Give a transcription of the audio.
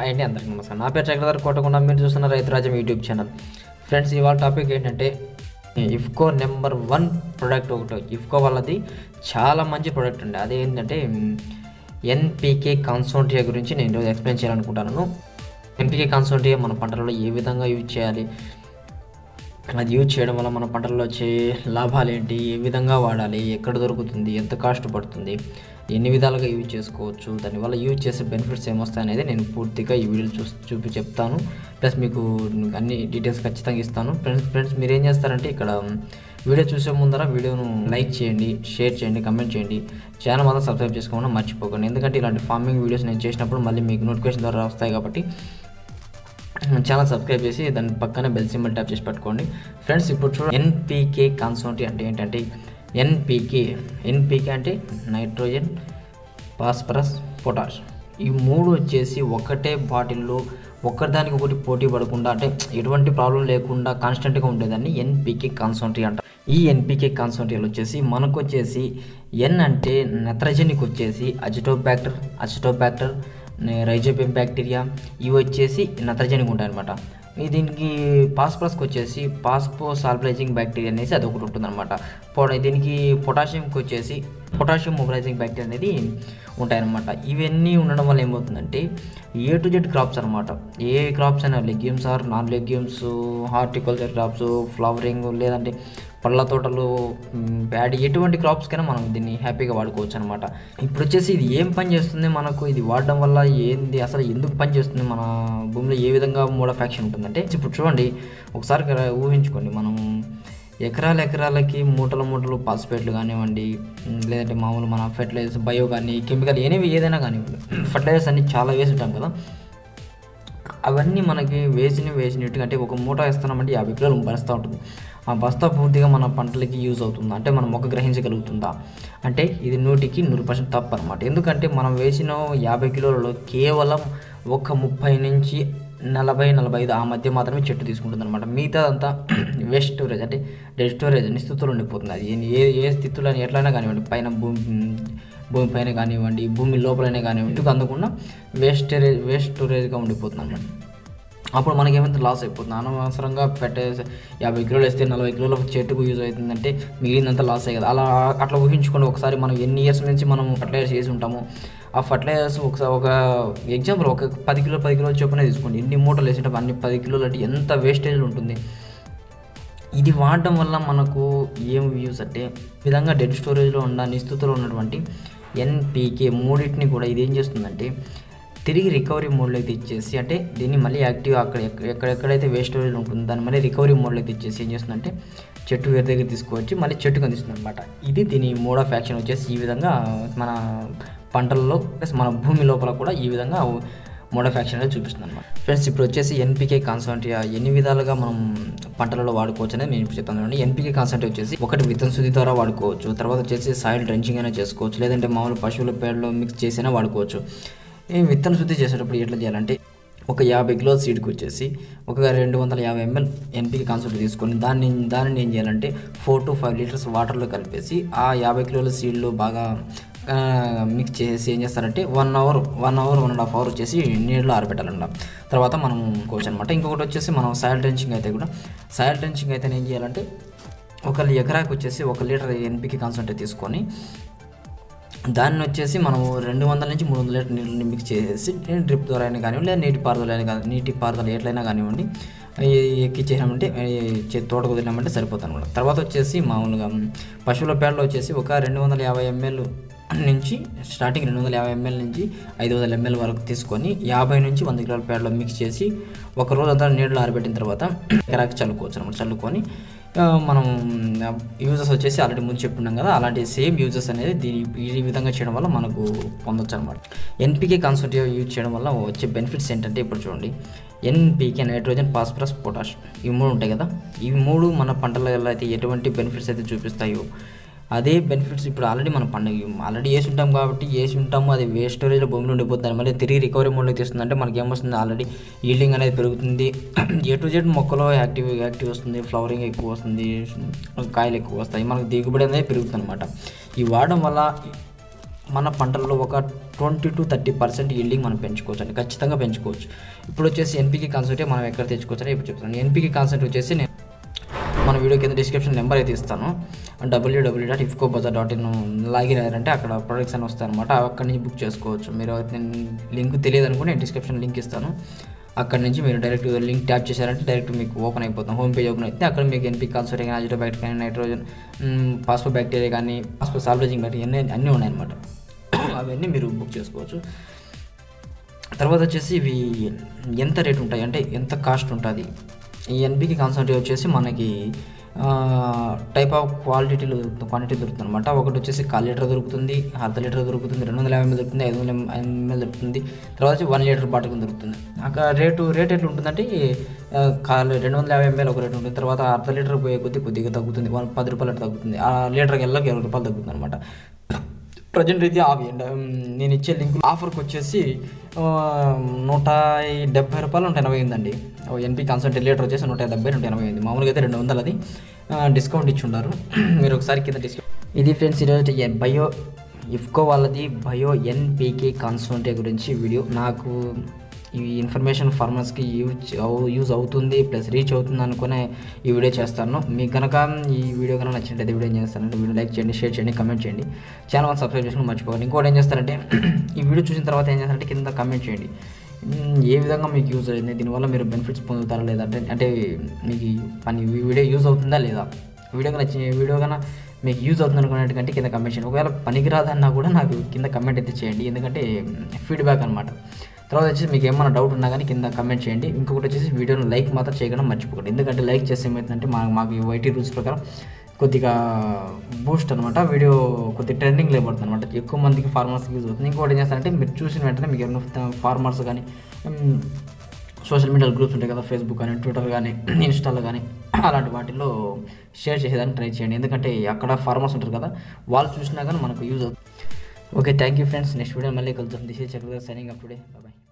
hi అండి అందరికీ నమస్కారం నా పేరు చక్రధర్ కోటకుండా మీరు చూస్తున్న రైతు రాజ్యం యూట్యూబ్ ఛానల్ ఫ్రెండ్స్ ఇవాళ టాపిక్ ఏంటంటే ఇఫ్కో నెంబర్ వన్ ప్రోడక్ట్ ఒకటి ఇఫ్కో వాళ్ళది చాలా మంచి ప్రోడక్ట్ అండి అదే ఏంటంటే ఎన్పికే కాన్సోంటియా గురించి నేను ఈరోజు ఎక్స్ప్లెయిన్ చేయాలనుకుంటున్నాను ఎన్పికే కాన్సోంటియా మన పంటలలో ఏ విధంగా యూజ్ చేయాలి అది యూజ్ చేయడం వల్ల మన పంటల్లో వచ్చే లాభాలు ఏంటి ఏ విధంగా వాడాలి ఎక్కడ దొరుకుతుంది ఎంత కాస్ట్ పడుతుంది ఎన్ని విధాలుగా యూజ్ చేసుకోవచ్చు దానివల్ల యూజ్ చేసే బెనిఫిట్స్ ఏమొస్తాయి అనేది నేను పూర్తిగా ఈ వీడియోలు చూ చూపి చెప్తాను ప్లస్ మీకు అన్ని డీటెయిల్స్ ఖచ్చితంగా ఇస్తాను ఫ్రెండ్స్ ఫ్రెండ్స్ మీరు ఏం చేస్తారంటే ఇక్కడ వీడియో చూసే ముందర వీడియోను లైక్ చేయండి షేర్ చేయండి కమెంట్ చేయండి ఛానల్ మాత్రం సబ్స్క్రైబ్ చేసుకోకుండా మర్చిపోకండి ఎందుకంటే ఇలాంటి ఫార్మింగ్ వీడియోస్ నేను చేసినప్పుడు మళ్ళీ మీకు నోటిఫికేషన్ ద్వారా వస్తాయి కాబట్టి ఛానల్ సబ్స్క్రైబ్ చేసి దాని పక్కనే బెల్ సింబల్ ట్యాప్ చేసి పెట్టుకోండి ఫ్రెండ్స్ ఇప్పుడు చూడండి ఎన్పీకే కాన్సోంటి అంటే ఏంటంటే ఎన్పీకే ఎన్పీకే అంటే నైట్రోజన్ ఫాస్ఫరస్ పొటాష్ ఈ మూడు వచ్చేసి ఒకటే బాటిల్లో ఒకదానికి ఒకటి పోటీ పడకుండా అంటే ఎటువంటి ప్రాబ్లం లేకుండా కాన్స్టెంట్గా ఉండేదాన్ని ఎన్పీకే కాన్సోంట్రీ అంటారు ఈ ఎన్పీకే కాన్సోంట్రీలు వచ్చేసి మనకు వచ్చేసి ఎన్ అంటే నత్రజనికి వచ్చేసి అజిటోబ్యాక్టర్ అజిటోబ్యాక్టర్ రైజోబియం బ్యాక్టీరియా ఇవి వచ్చేసి నత్రజనికి ఉంటాయి అనమాట దీనికి పాస్పరస్కి వచ్చేసి పాస్పో సాల్బలైజింగ్ బ్యాక్టీరియా అనేసి అది ఒకటి ఉంటుందన్నమాట పొ దీనికి పొటాషియంకి వచ్చేసి పొటాషియం మొబిలైజింగ్ బ్యాక్టీరియా అనేది ఉంటాయన్నమాట ఇవన్నీ ఉండడం వల్ల ఏమవుతుందంటే ఏ టు జెడ్ క్రాప్స్ అనమాట ఏ క్రాప్స్ అయినా legumes or non legumes horticulture crops flowering లేదంటే పళ్ళ తోటలు ప్యాడీ ఎటువంటి క్రాప్స్కైనా మనం దీన్ని హ్యాపీగా వాడుకోవచ్చు అనమాట ఇప్పుడు వచ్చేసి ఇది ఏం పని చేస్తుంది మనకు ఇది వాడడం వల్ల ఏంది అసలు ఎందుకు పని చేస్తుంది మన భూమిలో ఏ విధంగా మోడ్ ఆఫ్ యాక్షన్ ఉంటుందంటే ఇప్పుడు చూడండి ఒకసారి ఇక్కడ ఊహించుకోండి మనం ఎకరాల ఎకరాలకి మూటల మూటలు పాస్పేట్లు కానివ్వండి లేదంటే మామూలు మన ఫెర్టిలైజర్స్ బయో కానీ కెమికల్ ఏనేవి ఏదైనా కానివ్వండి ఫర్టిలైజర్స్ అన్ని చాలా వేసి ఉంటాం కదా అవన్నీ మనకి వేసిన వేసినట్టుగా అంటే ఒక మూట వేస్తున్నామంటే యాభై కిలోలు బస్తా ఉంటుంది ఆ బస్తా పూర్తిగా మన పంటలకి యూజ్ అవుతుందా అంటే మనం మొక్క గ్రహించగలుగుతుందా అంటే ఇది నూటికి నూరు పర్సెంట్ తప్పు అనమాట ఎందుకంటే మనం వేసిన యాభై కిలోలలో కేవలం ఒక ముప్పై నుంచి నలభై నలభై ఐదు ఆ మధ్య మాత్రమే చెట్టు తీసుకుంటుంది అనమాట మిగతా అంతా వేస్ట్ స్టోరేజ్ అంటే డెడ్ స్టోరేజ్ నిస్థితులు ఉండిపోతుంది అది ఏ ఏ స్థితిలో ఎట్లయినా కానివ్వండి పైన భూమి భూమి పైన కానివ్వండి భూమి లోపలనే కానివ్వండి ఇటుకు అందకుండా వేస్ట్ స్టోరేజ్ వేస్ట్ స్టోరేజ్గా ఉండిపోతుంది అనమాట అప్పుడు మనకి ఏమైతే లాస్ అయిపోతుంది అనవసరంగా ఫెర్టైజర్ యాభై కిలోలు వేస్తే నలభై కిలోల చెట్టుకు యూజ్ అవుతుందంటే మిగిలినంత లాస్ అయ్యి కదా అలా అట్లా ఊహించుకోండి ఒకసారి మనం ఎన్ని ఇయర్స్ నుంచి మనం ఫర్టిలైజర్స్ చేసి ఉంటామో ఆ ఫర్టిలైజర్స్ ఒకసారి ఒక ఎగ్జాంపుల్ ఒక పది కిలో పది కిలోలు చొప్పున తీసుకోండి ఎన్ని మూటలు వేసేటప్పుడు అన్ని పది కిలోలు అంటే ఎంత వేస్టేజ్ ఉంటుంది ఇది వాడడం వల్ల మనకు ఏం యూస్ అంటే ఈ విధంగా డెడ్ స్టోరేజ్లో ఉన్న నిస్థితిలో ఉన్నటువంటి ఎన్పీకే మూడింటిని కూడా ఇది ఏం చేస్తుందంటే తిరిగి రికవరీ మోడ్లోకి తెచ్చేసి అంటే దీన్ని మళ్ళీ యాక్టివ్ అక్కడ ఎక్కడెక్కడైతే వేస్ట్ స్టోరేజ్ ఉంటుందో దాన్ని మళ్ళీ రికవరీ మోడ్లోకి తెచ్చేసి ఏం చేస్తుందంటే చెట్టు వేరే దగ్గర తీసుకువచ్చి మళ్ళీ చెట్టుకు అందిస్తుంది అనమాట ఇది దీని మోడ్ ఆఫ్ యాక్షన్ వచ్చేసి ఈ విధంగా మన పంటల్లో ప్లస్ మన భూమి లోపల కూడా ఈ విధంగా మోడ్ ఆఫ్ యాక్షన్ అనేది చూపిస్తుంది అనమాట ఫ్రెండ్స్ ఇప్పుడు వచ్చేసి ఎన్పికే కాన్సంట్రియా ఎన్ని విధాలుగా మనం పంటలలో వాడుకోవచ్చు అనేది నేను ఇప్పుడు చెప్తాను చూడండి ఎన్పికే కాన్సంట్రీ వచ్చేసి ఒకటి విత్తన శుద్ధి ద్వారా వాడుకోవచ్చు తర్వాత వచ్చేసి సాయిల్ డ్రెంచింగ్ అయినా చేసుకోవచ్చు లేదంటే మామూలు పశువుల పేడలో మిక్స్ చేసినా వాడుకోవచ్చు ఈ విత్తన శుద్ధి చేసేటప్పుడు ఎట్లా చేయాలంటే ఒక యాభై కిలో సీడ్కి వచ్చేసి ఒక రెండు వందల యాభై ఎంఎల్ ఎన్పికి కాన్సెప్ట్ తీసుకొని దాన్ని దానిని ఏం చేయాలంటే ఫోర్ టు ఫైవ్ లీటర్స్ వాటర్లో కలిపేసి ఆ యాభై కిలోల సీడ్లో బాగా మిక్స్ చేసి ఏం చేస్తారంటే one hour one hour one and half hour వచ్చేసి నీళ్ళలో ఆరబెట్టాలన్నమాట తర్వాత మనం కోచ్ అనమాట ఇంకొకటి వచ్చేసి మనం సాయిల్ డ్రెంచింగ్ అయితే కూడా సాయిల్ డ్రెంచింగ్ అయితే ఏం చేయాలంటే ఒక ఎకరాకి వచ్చేసి ఒక లీటర్ ఎన్పికి కాన్సెంట్రేట్ తీసుకొని దాన్ని వచ్చేసి మనం రెండు వందల నుంచి మూడు వందల లీటర్ నీళ్ళని మిక్స్ చేసేసి డ్రిప్ ద్వారా అయినా కానివ్వండి లేదా నీటి పారుదల అయినా కానీ నీటి పారుదల ఎట్లయినా కానివ్వండి ఎక్కిచ్చేసామంటే తోట కుదిరినామంటే సరిపోతుంది అనమాట తర్వాత వచ్చేసి మామూలుగా పశువుల పేడలో వచ్చేసి ఒక రెండు వందల యాభై ఎంఎల్ నుంచి స్టార్టింగ్ రెండు వందల యాభై ఎంఎల్ నుంచి ఐదు వందల ఎంఎల్ వరకు తీసుకొని యాభై నుంచి వంద కిలోల పేడలో మిక్స్ చేసి ఒక రోజు అంతా నీళ్ళు ఆరబెట్టిన తర్వాత ఎకరాకి చల్లుకోవచ్చు అనమాట చల్లుకొని మనం యూజెస్ వచ్చేసి ఆల్రెడీ ముందు చెప్పుకున్నాం కదా అలాంటి సేమ్ యూజెస్ అనేది దీని ఈ విధంగా చేయడం వల్ల మనకు పొందొచ్చు అనమాట ఎన్పికే కాన్సెప్ట్ యూజ్ చేయడం వల్ల వచ్చే బెనిఫిట్స్ ఏంటంటే ఇప్పుడు చూడండి ఎన్పికే నైట్రోజన్ ఫాస్ఫరస్ పొటాష్ ఇవి మూడు ఉంటాయి కదా ఇవి మూడు మన పంటలలో అయితే ఎటువంటి బెనిఫిట్స్ అయితే చూపిస్తాయో అదే బెనిఫిట్స్ ఇప్పుడు ఆల్రెడీ మనం పండుగ ఆల్రెడీ వేసి ఉంటాం కాబట్టి వేసి ఉంటాము అది వేస్ట్ స్టోరేజ్లో భూమిలో ఉండిపోతుంది మళ్ళీ తిరిగి రికవరీ మోడ్లోకి తీస్తుంది అంటే మనకి ఏమొస్తుంది ఆల్రెడీ ఈల్డింగ్ అనేది పెరుగుతుంది ఏ టు జెడ్ మొక్కలో యాక్టివ్ యాక్టివ్ వస్తుంది ఫ్లవరింగ్ ఎక్కువ వస్తుంది కాయలు ఎక్కువ వస్తాయి మనకు దిగుబడి అనేది పెరుగుతుంది అనమాట ఈ వాడడం వల్ల మన పంటల్లో ఒక twenty to thirty percent yielding మనం పెంచుకోవచ్చు అండి ఖచ్చితంగా పెంచుకోవచ్చు ఇప్పుడు వచ్చేసి ఎన్పికి కాన్సెప్టే మనం ఎక్కడ తెచ్చుకోవచ్చు అని ఇప్పుడు చెప్తాను ఎన్పికి కాన్సెప్ట్ వచ్చేసి నేను మన వీడియో కింద డిస్క్రిప్షన్ నెంబర్ అయితే ఇస్తాను W W dot IFFCO bazaar dot in login అయ్యారంటే అక్కడ ప్రొడక్ట్స్ అని వస్తాయి అనమాట అక్కడి నుంచి బుక్ చేసుకోవచ్చు మీరు నేను లింక్ తెలియదు అనుకుని నేను డిస్క్రిప్షన్ లింక్ ఇస్తాను అక్కడ నుంచి మీరు డైరెక్ట్ లింక్ ట్యాప్ చేశారంటే డైరెక్ట్ మీకు ఓపెన్ అయిపోతుంది హోమ్ పేజ్ ఓపెన్ అయితే అక్కడ మీకు ఎన్పీ కాన్సర్ట్ కానీ అజిటోబ్యాక్ట్ కానీ నైట్రోజన్ పాస్పో బ్యాక్టీరియా కానీ పాస్పో సాల్వేజింగ్ బ్యాక్టీరియా అన్నీ అన్నీ ఉన్నాయన్నమాట అవన్నీ మీరు బుక్ చేసుకోవచ్చు తర్వాత వచ్చేసి ఇవి ఎంత రేట్ ఉంటాయి అంటే ఎంత కాస్ట్ ఉంటుంది ఈ ఎన్పికి కాన్సన్ట్రేట్ వచ్చేసి మనకి టైప్ ఆఫ్ క్వాలిటీలు క్వాంటిటీ దొరుకుతుంది అనమాట ఒకటి వచ్చేసి కాల్ లీటర్ దొరుకుతుంది అర్ధ లీటర్ దొరుకుతుంది రెండు వందల యాభై ఎంఎల్ దొరుకుతుంది ఐదు వందల ఎంఎల్ దొరుకుతుంది తర్వాత వచ్చి వన్ లీటర్ బాటిల్ దొరుకుతుంది అక్కడ రేటు రేట్ ఎట్లా ఉంటుందంటే ఆ, కాల్ రెండు వందల యాభై ఎంఎల్ ఒక రేటు ఉంటుంది తర్వాత అర్ధ లీటర్ పోయే కొద్దీ కొద్దిగా తగ్గుతుంది వన్ పది రూపాయలు అట్లా తగ్గుతుంది ఆ లీటర్కి వెళ్ళకి ఇరవై రూపాయలు తగ్గుతుంది అనమాట ప్రజెంట్ రీత్యా అవి అండ్, ఉమ్, నేను ఇచ్చే లింక్ ఆఫర్కి వచ్చేసి ఆ, నూట డెబ్బై రూపాయలు నూట ఎనభై ఉందండి ఎన్పి కాన్సెంట్ లీటర్ వచ్చేసి నూట డెబ్బై నూట ఎనభై ఉంది మామూలుగా అయితే రెండు వందలు అది ఆ, డిస్కౌంట్ ఇచ్చి ఉన్నారు మీరు ఒకసారి కింద డిస్కౌంట్ ఇది ఫ్రెండ్స్ ఈరోజు ఎ- బయో ఇఫ్కో వాళ్ళది బయో ఎన్పీకే కాన్సోంటే గురించి వీడియో నాకు ఈ ఇన్ఫర్మేషన్ ఫార్మర్స్కి యూజ్ అవు యూజ్ అవుతుంది ప్లస్ రీచ్ అవుతుంది అనుకునే ఈ వీడియో చేస్తాను మీకు కనుక ఈ వీడియో కనుక నచ్చినట్లయితే వీడియో ఏం చేస్తానంటే వీడియో లైక్ చేయండి షేర్ చేయండి కమెంట్ చేయండి ఛానల్ సబ్స్క్రైబ్ చేసుకుని మర్చిపోకండి ఇంకోటి ఏం చేస్తారంటే ఈ వీడియో చూసిన తర్వాత ఏం చేస్తారంటే కింద కమెంట్ చేయండి మ్, ఏ విధంగా మీకు యూజ్ అయింది దీనివల్ల మీరు బెనిఫిట్స్ పొందుతారా లేదా అంటే అంటే మీకు ఈ పని ఈ వీడియో యూజ్ అవుతుందా లేదా వీడియో నచ్చిన వీడియో కన్నా మీకు యూజ్ అవుతుంది అనుకున్నట్టుకంటే కింద కమెంట్ చేయండి ఒకవేళ పనికిరాదన్నా కూడా నాకు కింద కమెంట్ అయితే చేయండి ఎందుకంటే ఫీడ్బ్యాక్ అనమాట తర్వాత వచ్చేసి మీకు ఏమైనా డౌట్ ఉన్నా కానీ కింద కమెంట్ చేయండి ఇంకొకటి వచ్చేసి వీడియోను లైక్ మాత్రం చేయడం మర్చిపోకండి ఎందుకంటే లైక్ చేస్తే ఏమవుతుందంటే మా మాకు ఈ వైటీ రూల్స్ ప్రకారం కొద్దిగా బూస్ట్ అనమాట వీడియో కొద్దిగా ట్రెండింగ్ లేబడుతుంది అనమాట ఎక్కువ మందికి ఫార్మర్స్కి యూజ్ అవుతుంది ఇంకోటి ఏం చేస్తారంటే మీరు చూసిన వెంటనే మీకు ఏమైనా ఫార్మర్స్ కానీ సోషల్ మీడియా గ్రూప్స్ ఉంటాయి కదా ఫేస్బుక్ కానీ ట్విట్టర్ కానీ ఇన్స్టాలో కానీ అలాంటి వాటిల్లో షేర్ చేసేదానికి ట్రై చేయండి ఎందుకంటే అక్కడ ఫార్మర్స్ ఉంటారు కదా వాళ్ళు చూసినా కానీ మనకు యూజ్ అవుతుంది okay thank you friends next video మళ్ళీ కలుద్దాం this is Chakravarthi signing up today bye